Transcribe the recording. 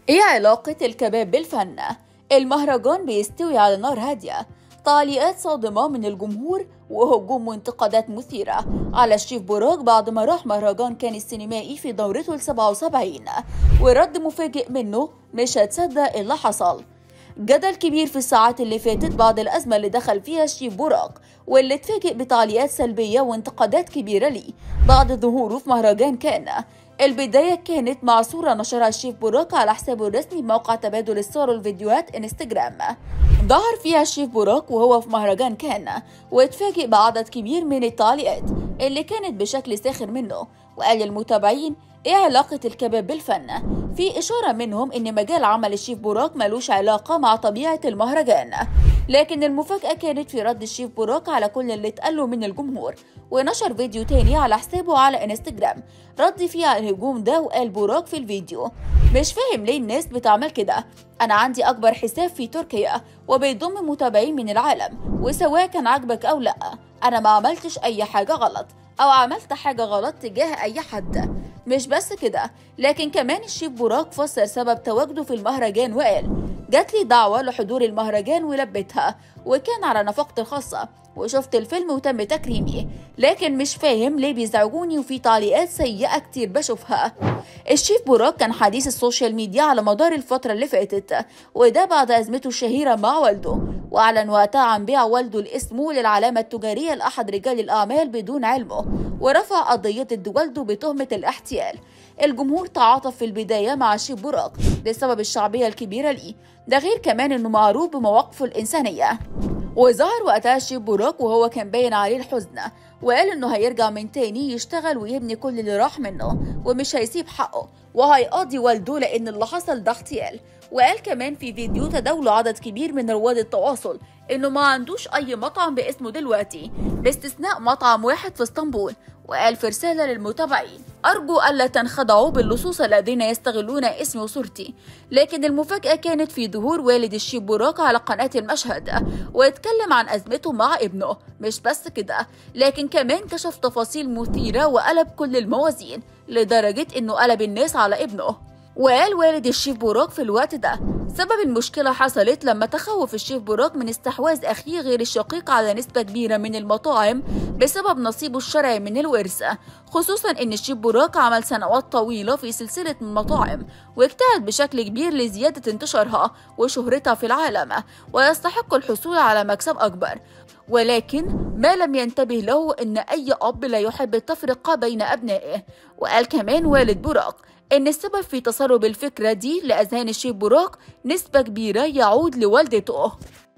ايه علاقة الكباب بالفن؟ المهرجان بيستوي على نار هادية تعليقات صادمة من الجمهور وهجوم وانتقادات مثيرة على الشيف براك بعد ما راح مهرجان كان السينمائي في دورته ال 77 ورد مفاجئ منه مش هتصدق اللي حصل جدل كبير في الساعات اللي فاتت بعد الأزمة اللي دخل فيها الشيف براك واللي اتفاجئ بتعليقات سلبية وانتقادات كبيرة ليه بعد ظهوره في مهرجان كان البداية كانت مع صورة نشرها الشيف براك على حسابه الرسمي بموقع تبادل الصور والفيديوهات انستجرام ظهر فيها الشيف براك وهو في مهرجان كان واتفاجئ بعدد كبير من التعليقات اللي كانت بشكل ساخر منه وقال للمتابعين ايه علاقة الكباب بالفن؟ في إشارة منهم إن مجال عمل الشيف براك ملوش علاقة مع طبيعة المهرجان لكن المفاجأة كانت في رد الشيف براك على كل اللي اتقاله من الجمهور ونشر فيديو تاني على حسابه على انستجرام رد فيه على الهجوم ده وقال براك في الفيديو مش فاهم ليه الناس بتعمل كده أنا عندي أكبر حساب في تركيا وبيضم متابعين من العالم وسواء كان عاجبك أو لأ أنا ما عملتش أي حاجة غلط أو عملت حاجة غلط تجاه أي حد مش بس كده لكن كمان الشيف براك فسر سبب تواجده في المهرجان وقال جات لي دعوة لحضور المهرجان ولبيتها وكان على نفقتي الخاصة وشفت الفيلم وتم تكريمي لكن مش فاهم ليه بيزعجوني وفي تعليقات سيئة كتير بشوفها الشيف براك كان حديث السوشيال ميديا على مدار الفترة اللي فاتت وده بعد أزمته الشهيرة مع والده وأعلن وقتها عن بيع والده لاسمه للعلامة التجارية لأحد رجال الأعمال بدون علمه ورفع قضية ضد والده بتهمة الاحتيال الجمهور تعاطف في البداية مع الشيف براك بسبب الشعبية الكبيرة ليه ده غير كمان انه معروف بمواقفه الإنسانية وظهر وقتها الشيف براك وهو كان باين عليه الحزن وقال انه هيرجع من تاني يشتغل ويبني كل اللي راح منه ومش هيسيب حقه وهيقاضي والده لان اللي حصل ده اغتيال وقال كمان في فيديو تداوله عدد كبير من رواد التواصل انه ما عندوش اي مطعم باسمه دلوقتي باستثناء مطعم واحد في اسطنبول وقال في رسالة للمتابعين أرجو ألا تنخدعوا باللصوص الذين يستغلون اسمي وصورتي لكن المفاجأة كانت في ظهور والد الشيب براك على قناة المشهد واتكلم عن أزمته مع ابنه مش بس كده لكن كمان كشف تفاصيل مثيرة وقلب كل الموازين لدرجة إنه قلب الناس على ابنه وقال والد الشيف براك في الوقت ده سبب المشكلة حصلت لما تخوف الشيف براك من استحواذ أخيه غير الشقيق على نسبة كبيرة من المطاعم بسبب نصيبه الشرعي من الورث خصوصا أن الشيف براك عمل سنوات طويلة في سلسلة المطاعم واجتهد بشكل كبير لزيادة انتشارها وشهرتها في العالم ويستحق الحصول على مكسب أكبر ولكن ما لم ينتبه له أن أي أب لا يحب التفرقة بين أبنائه وقال كمان والد براك إن السبب في تسرب الفكرة دي لأذهان الشيخ براك نسبة كبيرة يعود لوالدته